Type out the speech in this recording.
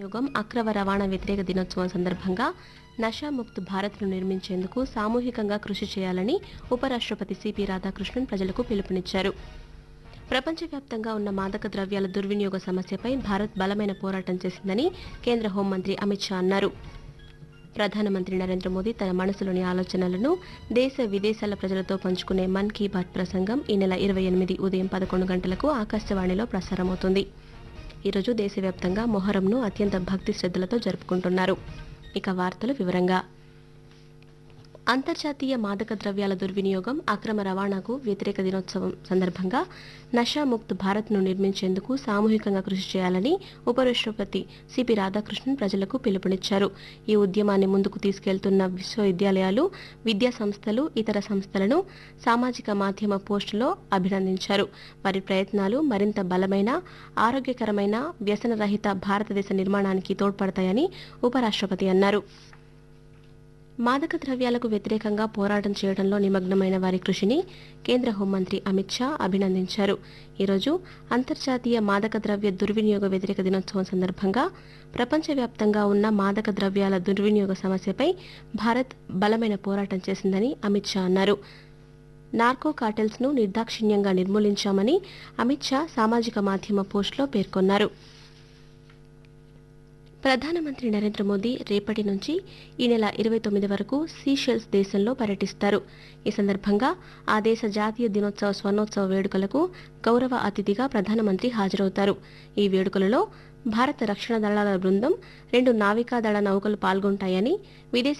దుర్వినియోగం అక్రమ రవాణా వ్యతిరేక దినోత్సవం సందర్భంగా నషాముక్త్ భారత్ను నిర్మించేందుకు సామూహికంగా కృషి చేయాలని ఉపరాష్ట్రపతి సిపి రాధాకృష్ణన్ ప్రజలకు పిలుపునిచ్చారు ప్రపంచవ్యాప్తంగా ఉన్న మాదక ద్రవ్యాల దుర్వినియోగ సమస్యపై భారత్ బలమైన పోరాటం చేసిందని కేంద్ర హోంమంత్రి అమిత్ షా అన్నారు ప్రధానమంత్రి నరేంద్ర మోదీ తన మనసులోని ఆలోచనలను దేశ విదేశాల ప్రజలతో పంచుకునే మన్ కీ బాత్ ప్రసంగం ఈ నెల ఇరవై ఎనిమిది ఉదయం పదకొండు గంటలకు ఆకాశవాణిలో ప్రసారమవుతుంది ఈరోజు దేశవ్యాప్తంగా మొహరంను అత్యంత భక్తి శ్రద్ధలతో జరుపుకుంటున్నారు ఇక వార్తలు వివరంగా అంతర్జాతీయ మాదక ద్రవ్యాల దుర్వినియోగం అక్రమ రవాణాకు వ్యతిరేక దినోత్సవం సందర్భంగా నషాముక్త్ భారత్ను నిర్మించేందుకు సామూహికంగా కృషి చేయాలని ఉపరాష్ట్రపతి సిపి రాధాకృష్ణన్ ప్రజలకు పిలుపునిచ్చారు ఈ ఉద్యమాన్ని ముందుకు తీసుకెళ్తున్న విశ్వవిద్యాలయాలు విద్యా సంస్థలు ఇతర సంస్థలను సామాజిక మాధ్యమ పోస్టులో అభినందించారు వారి ప్రయత్నాలు మరింత బలమైన ఆరోగ్యకరమైన వ్యసనరహిత భారతదేశ నిర్మాణానికి తోడ్పడతాయని ఉపరాష్ట్రపతి అన్నారు మాదక ద్రవ్యాలకు వ్యతిరేకంగా పోరాటం చేయడంలో నిమగ్నమైన వారి కృషిని కేంద్ర హోంమంత్రి అమిత్ షా అభినందించారు ఈరోజు అంతర్జాతీయ మాదక ద్రవ్య దుర్వినియోగ వ్యతిరేక దినోత్సవం సందర్భంగా ప్రపంచవ్యాప్తంగా ఉన్న మాదక ద్రవ్యాల దుర్వినియోగ సమస్యపై భారత్ బలమైన పోరాటం చేసిందని అమిత్ షా అన్నారు నార్కో కార్టెల్స్ ను నిర్దాక్షిణ్యంగా నిర్మూలించామని అమిత్ షా సామాజిక మాధ్యమ పోస్టులో పేర్కొన్నారు ప్రధానమంత్రి నరేంద్ర మోదీ రేపటి నుంచి ఈ నెల ఇరవై తొమ్మిది వరకు సీషెల్స్ దేశంలో పర్యటిస్తారు ఈ సందర్భంగా ఆ దేశ జాతీయ దినోత్సవ స్వర్ణోత్సవ వేడుకలకు గౌరవ అతిథిగా ప్రధానమంత్రి హాజరవుతారు ఈ వేడుకలలో భారత రక్షణ దళాల బృందం రెండు నావికాదళ నౌకలు పాల్గొంటాయని విదేశీ